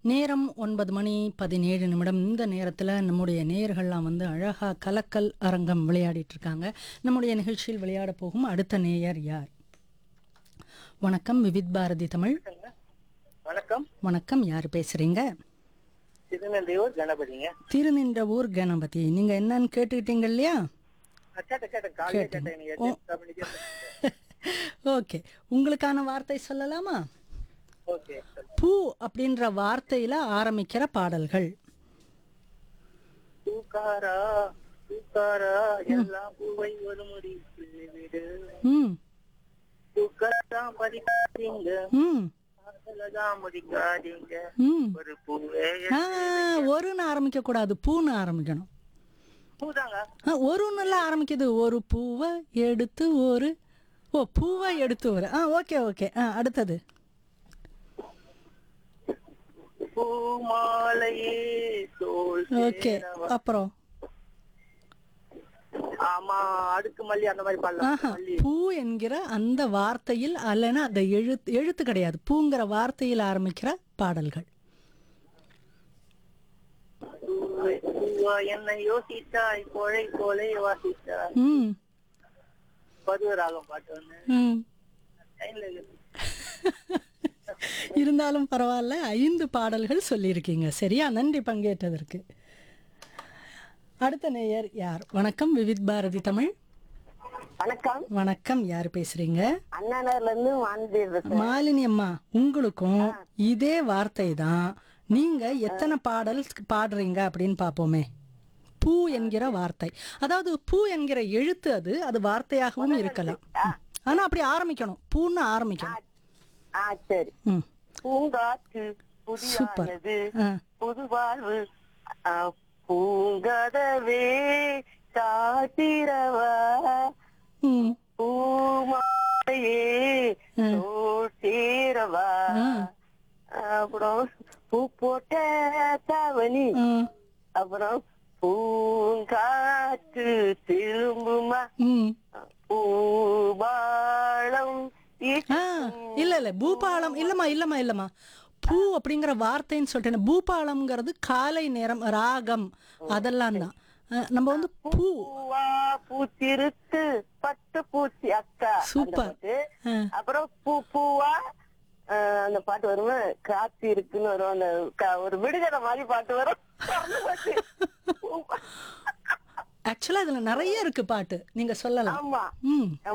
நேரம் ஒன்பது மணி பதினேழு நிமிடம் இந்த நேரத்தில் நம்முடைய நேயர்கள்லாம் வந்து அழகா கலக்கல் அரங்கம் விளையாடிட்டு இருக்காங்க நம்முடைய நிகழ்ச்சியில் விளையாட போகும் அடுத்த நேயர் யார் வணக்கம் விவித் பாரதி தமிழ் வணக்கம் வணக்கம் யார் பேசுறீங்க திருநெல்வேலூர் கணபதிங்க திருநின்ற ஊர் கணபதி நீங்க என்னன்னு கேட்டுக்கிட்டீங்க இல்லையா கேட்ட கேட்ட காலையில கேட்டேன் எனக்கு எட்டு நிமிஷம் மணிக்கு ஓகே உங்களுக்கான வார்த்தை சொல்லலாமா ஓகே பூ அப்படின்ற வார்த்தையில ஆரம்பிக்கிற பாடல்கள் பூக்காரா பூக்காரா எல்லாம் பூவை ஒரு முடி விடு ம் பூக்கத்தான் பறிக்காதீங்க ம் தான் முடிக்காதீங்க ம் ஒரு பூவே ஆ, ஒருன்னு ஆரம்பிக்க கூடாது பூன்னு ஆரம்பிக்கணும் பூதாங்க ஆ, ஒருன்னுலாம் ஆரம்பிக்குது ஒரு பூவை எடுத்து ஒரு ஓ பூவை எடுத்து ஒரு ஆ ஓகே ஓகே ஆ அடுத்தது பூமாலையே தோல் ஓகே சேரவா. அப்புறம் ஆமா அடுக்கு மல்லி அந்த மாதிரி பாடலாம் ஆஹா மல்லி பூ என்கிற அந்த வார்த்தையில் அல்லனா அந்த எழுத்து எழுத்து கிடையாது பூங்கிற வார்த்தையில் ஆரம்பிக்கிற பாடல்கள் பூவே, பூவா என்னை யோசித்தாய் கோழை கோலை வாசித்தாய் ம் பருவராகம் பாட்டு ஒண்ணு ம் லைன்ல இருக்கு. இருந்தாலும் பரவாயில்ல ஐந்து பாடல்கள் சொல்லியிருக்கீங்க சரியா நன்றி பங்கேற்றதற்கு அடுத்த நேயர் யார் வணக்கம் விவித் பாரதி தமிழ் வணக்கம் வணக்கம் யார் பேசுறீங்க அண்ணா நகர்ல இருந்து வான்தேவ் மாலினி அம்மா உங்களுக்கும் இதே வார்த்தை தான் நீங்க எத்தனை பாடல் பாடுறீங்க அப்படின்னு பார்ப்போமே பூ என்கிற வார்த்தை அதாவது பூ என்கிற எழுத்து அது அது வார்த்தையாகவும் இருக்கலாம் ஆனா அப்படி ஆரம்பிக்கணும் பூன்னு ஆரம்பிக்கணும் ஆ சரி ம் பூங்காற்று சூப்பர் புதியானது ஆ புது வாழ்வு ஆ, பூங்கதவே காத்திரவா ம் பூமாலையே தோள் சேரவா அப்புறம் பூ போட்ட தாவணி ம் அப்புறம் பூங்காற்று திரும்புமா ம் பூபாளம் ஆ இல்ல இல்ல பூபாலம் இல்லம்மா இல்லம்மா இல்லம்மா பூ அப்படிங்கிற வார்த்தைன்னு சொல்லிட்டேன் பூபாலம்ங்கிறது காலை நேரம் ராகம் அதெல்லாம் தான் அஹ், நம்ம வந்து பூ பூவா பூத்திருக்கு பட்டு பூச்சி அக்கா அந்த சூப்பர். பாட்டு. ஆ. அப்புறம் பூ பூவா ஆஹ், அந்த பாட்டு வரும் காத்து இருக்குன்னு வரும் அந்த க- ஒரு விடுதலை மாதிரி பாட்டு வரும் அந்த பாட்டு. ஆக்சுவலா இதுல நிறைய இருக்கு பாட்டு நீங்க சொல்லலாம் ஆமா ம்